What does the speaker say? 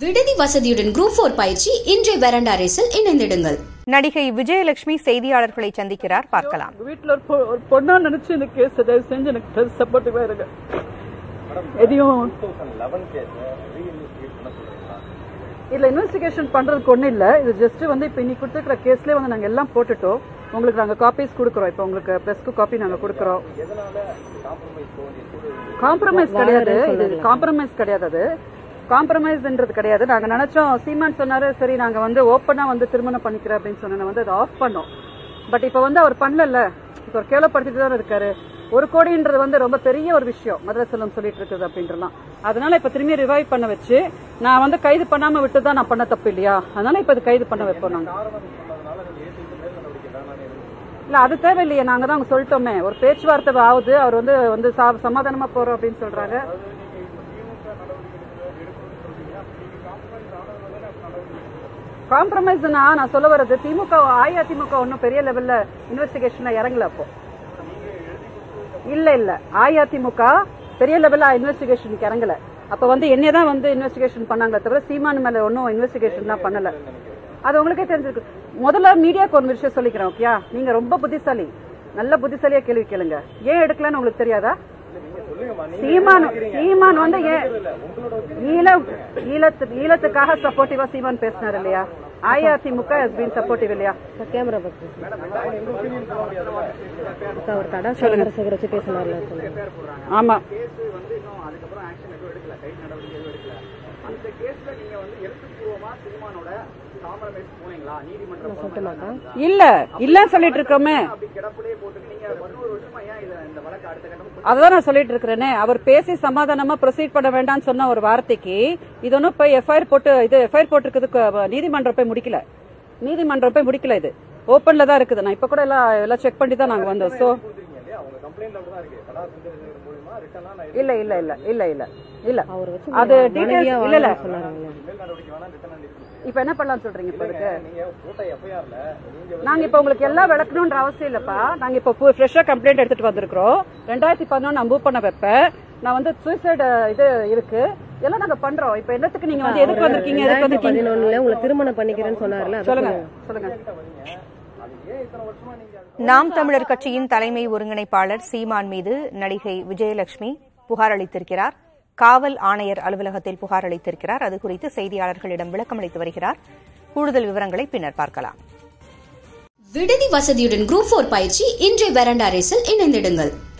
விடுதி வசதியுடன் group four பயிற்சி இன்றைய வெரண்டா ரேஸில் இணைந்திடுங்கள் நடிகை விஜயலட்சுமி செய்தியாளர்களை சந்திக்கிறார் பார்க்கலாம் உங்க வீட்டுல ஒரு பொ- ஒரு பொண்ணா நினைச்சு இந்த கேஸ் தயவு செஞ்சு எனக்கு சப்போர்ட்டிவா இருங்க எதையும் இல்ல இன்வெஸ்டிகேஷன் பண்றதுக்கு ஒண்ணும் இல்ல இது ஜஸ்ட் வந்து இப்ப இன்னைக்கு கொடுத்துருக்கிற கேஸ்லயே வந்து நாங்க எல்லாம் போட்டுட்டோம் உங்களுக்கு நாங்க காப்பீஸ் கொடுக்குறோம் இப்ப உங்களுக்கு பிரஸ்க்கு காப்பி நாங்க கொடுக்குறோம் காம்ப்ரமைஸ் கிடையாது இது காம்ப்ரமைஸ் கிடையாது அது காம்ப்ரமைஸ்ன்றது கிடையாது நாங்க நினைச்சோம் சீமான் சொன்னாரு சரி நாங்க வந்து ஓப்பனா வந்து திருமணம் பண்ணிக்கிறோம் அப்படின்னு சொன்ன வந்து அதை ஆஃப் பண்ணோம் பட் இப்ப வந்து அவர் பண்ணல இப்ப அவர் கேவலப்படுத்திட்டு தான் இருக்காரு ஒரு கோடின்றது வந்து ரொம்ப பெரிய ஒரு விஷயம் மதுரை செல்வம் சொல்லிட்டு இருக்குது அப்படின்றலாம் அதனால இப்ப திரும்பி ரிவைவ் பண்ண வச்சு நான் வந்து கைது பண்ணாம விட்டு தான் நான் பண்ண தப்பு இல்லையா அதனால இப்ப இது கைது பண்ண வைப்போம் நாங்க இல்ல அது தேவையில்லையே நாங்க தான் அவங்க சொல்லிட்டோமே ஒரு பேச்சுவார்த்தை ஆகுது அவர் வந்து வந்து சா- சமாதானமா போறோம் அப்படின்னு சொல்றாங்க காம்ப்ரமைஸ்னா நான் சொல்ல வர்றது திமுக அஇஅதிமுக ஒன்றும் பெரிய லெவல்ல இன்வெஸ்டிகேஷன்ல இறங்கல அப்போ இல்ல இல்ல அஇஅதிமுக பெரிய லெவல்ல இன்வெஸ்டிகேஷனுக்கு இறங்கல அப்ப வந்து என்னைய தான் வந்து இன்வெஸ்டிகேஷன் பண்ணாங்களே தவிர சீமான் மேல ஒன்றும் இன்வெஸ்டிகேஷன் தான் பண்ணல அது உங்களுக்கே தெரிஞ்சிருக்கு முதல்ல மீடியாக்கு ஒரு விஷயம் சொல்லிக்கிறேன் ஓகேயா நீங்க ரொம்ப புத்திசாலி நல்ல புத்திசாலியா கேள்வி கேளுங்க ஏன் எடுக்கலன்னு உங்களுக்கு தெரியாதா சீமான் சீமான் வந்து ஏன் ஈழ ஈழத்து ஈழத்துக்காக சப்போர்ட்டிவா சீமான் பேசினார் இல்லையா அஇஅதிமுக ஹஸ் பீன் சப்போர்ட்டிவ் இல்லையா கேமரா பத்தி அக்கா ஒரு தடா சந்திரசேகர் வச்சு பேசினார்ல சொல்லுங்க ஆமா நான் சொல்லட்டுமாக்கா இல்ல இல்லன்னு சொல்லிட்டு இருக்கோமே அதான் நான் சொல்லிட்டு இருக்கிறேனே அவர் பேசி சமாதானமா ப்ரொசீட் பண்ண வேண்டாம்னு சொன்ன ஒரு வார்த்தைக்கு இது ஒன்றும் போய் எஃப்ஐஆர் போட்டு இது எஃப்ஐஆர் போட்டிருக்கிறதுக்கு நீதிமன்றம் போய் முடிக்கல நீதிமன்றம் போய் முடிக்கல இது ஓப்பன்ல தான் இருக்குது நான் இப்ப கூட எல்லாம் எல்லாம் செக் பண்ணி தான் நாங்க வந்தோம் சோ இல்ல இல்ல இல்ல இல்ல இல்ல இல்ல அவர் வச்சு அது மனைவியா details இல்ல இல்ல வாழணும்னு சொன்னாருங்களே இப்ப என்ன பண்ணலாம் சொல்றீங்க இப்ப இதுக்கு நாங்க இப்ப உங்களுக்கு எல்லாம் விளக்கணும்ன்ற அவசியம் இல்லப்பா நாங்க இப்ப ஃப்ரெஷ்ஷா கம்ப்ளைண்ட் எடுத்துட்டு வந்திருக்கிறோம் ரெண்டாயிரத்தி பதினொன்னு நான் மூவ் பண்ண வைப்பேன் நான் வந்து சூசைடு இது இருக்கு எல்லாம் நாங்க பண்றோம் இப்ப என்னத்துக்கு நீங்க வந்து எதுக்கு வந்திருக்கீங்க எதுக்கு ரெண்டாயிரத்தி வந்திருக்கீங்க பதினொன்னுல உங்களை திருமணம் பண்ணிக்கிறேன்னு சொன்னார்ல அதை சொல்லுங்க சொல்லுங்க. சொல்லுங்க நாம் தமிழர் கட்சியின் தலைமை ஒருங்கிணைப்பாளர் சீமான் மீது நடிகை விஜயலட்சுமி புகார் அளித்திருக்கிறார் காவல் ஆணையர் அலுவலகத்தில் புகார் அளித்திருக்கிறார் அது குறித்து செய்தியாளர்களிடம் விளக்கமளித்து வருகிறார் கூடுதல் விவரங்களை பின்னர் பார்க்கலாம் விடுதி வசதியுடன் குரூப் போர் பயிற்சி இன்றைய வெரண்டா ரேஸில் இணைந்திடுங்கள்